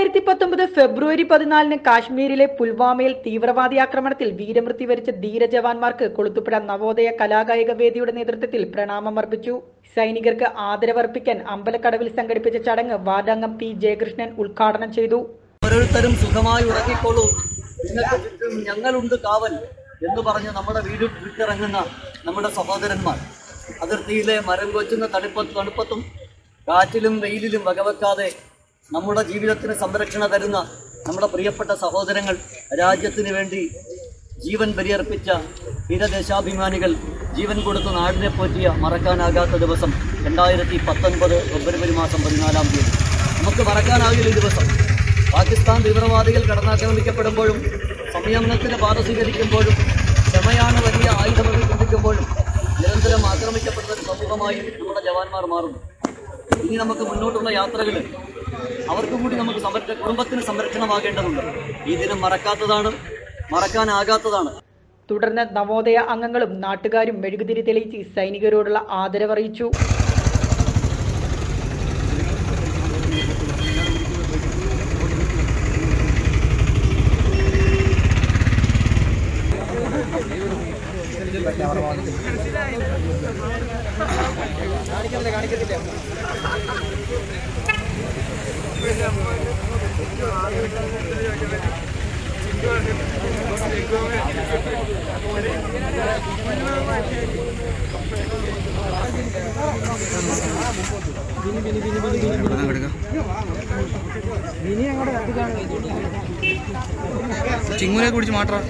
രണ്ടായിരത്തി പത്തൊമ്പത് ഫെബ്രുവരി പതിനാലിന് കാശ്മീരിലെ പുൽവാമയിൽ തീവ്രവാദി ആക്രമണത്തിൽ വീരമൃത്യു വരിച്ച ധീരജവാന്മാർക്ക് കൊളുത്തുപുഴ നവോദയ കലാകായിക വേദിയുടെ നേതൃത്വത്തിൽ പ്രണാമം അർപ്പിച്ചു സൈനികർക്ക് ആദരവർപ്പിക്കാൻ അമ്പലക്കടവിൽ സംഘടിപ്പിച്ച ചടങ്ങ് വാർഡംഗം പി ജയകൃഷ്ണൻ ഉദ്ഘാടനം ചെയ്തു ഓരോരുത്തരും സുഖമായി ഉറങ്ങിക്കോളൂ നിങ്ങൾക്ക് ചുറ്റും ഞങ്ങളുണ്ട് കാവൽ എന്ന് പറഞ്ഞ് നമ്മുടെ വീട് വിട്ടിറങ്ങുന്ന നമ്മുടെ സഹോദരന്മാർ അതിർത്തിയിലെ മരം കൊച്ചുന്ന തണുപ്പത്ത് തണുപ്പത്തും കാറ്റിലും വെയിലിലും വകവെക്കാതെ നമ്മുടെ ജീവിതത്തിന് സംരക്ഷണ തരുന്ന നമ്മുടെ പ്രിയപ്പെട്ട സഹോദരങ്ങൾ രാജ്യത്തിന് വേണ്ടി ജീവൻ ബലിയർപ്പിച്ച വീരദേശാഭിമാനികൾ ജീവൻ കൊടുത്ത് നാടിനെ പോറ്റിയ മറക്കാനാകാത്ത ദിവസം രണ്ടായിരത്തി പത്തൊൻപത് ഫെബ്രുവരി മാസം പതിനാലാം തീയതി നമുക്ക് മറക്കാനാകില്ല ഈ ദിവസം പാകിസ്ഥാൻ തീവ്രവാദികൾ കടന്നാക്രമിക്കപ്പെടുമ്പോഴും സംയമനത്തിന് പാത സ്വീകരിക്കുമ്പോഴും ക്ഷമയാണ് വലിയ ആയുധങ്ങൾ ചിന്തിക്കുമ്പോഴും നിരന്തരം ആക്രമിക്കപ്പെടുന്ന ഒരു സമൂഹമായി നമ്മുടെ ജവാന്മാർ മാറുന്നു ഇനി നമുക്ക് മുന്നോട്ടുള്ള യാത്രകൾ അവർക്കും കൂടി നമുക്ക് സംരക്ഷ കുടുംബത്തിന് സംരക്ഷണമാകേണ്ടതുണ്ട് ഈ ദിനം മറക്കാത്തതാണ് മറക്കാനാകാത്തതാണ് തുടർന്ന് നവോദയ അംഗങ്ങളും നാട്ടുകാരും മെഴുകുതിരി തെളിയിച്ച് സൈനികരോടുള്ള ആദരവറിയിച്ചു ചിങ്ങൂനെ കുടിച്ച് മാറ്റാം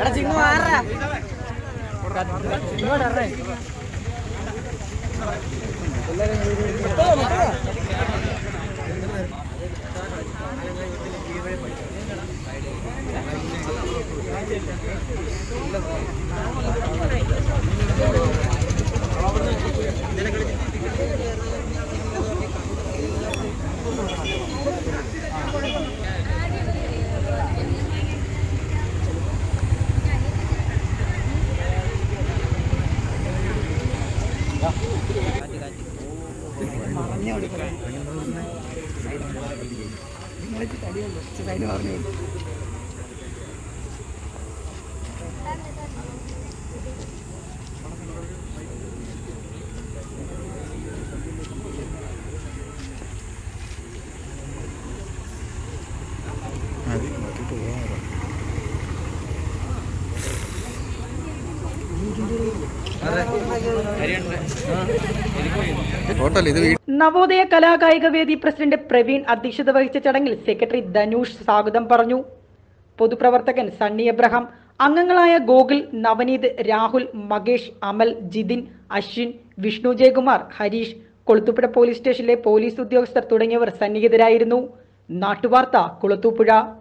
ഹോട്ടൽ ഇത് വീ നവോദയ കലാകായിക വേദി പ്രസിഡന്റ് പ്രവീൺ അധ്യക്ഷത വഹിച്ച ചടങ്ങിൽ സെക്രട്ടറി ധനുഷ് സ്വാഗതം പറഞ്ഞു പൊതുപ്രവർത്തകൻ സണ്ണി എബ്രഹാം അംഗങ്ങളായ ഗോകുൽ നവനീത് രാഹുൽ മകേഷ് അമൽ ജിതിൻ അശ്വിൻ വിഷ്ണു ജയകുമാർ ഹരീഷ് കൊളുത്തുപുഴ പോലീസ് സ്റ്റേഷനിലെ പോലീസ് ഉദ്യോഗസ്ഥർ തുടങ്ങിയവർ സന്നിഹിതരായിരുന്നു നാട്ടുവാർത്ത കുളത്തൂപ്പുഴ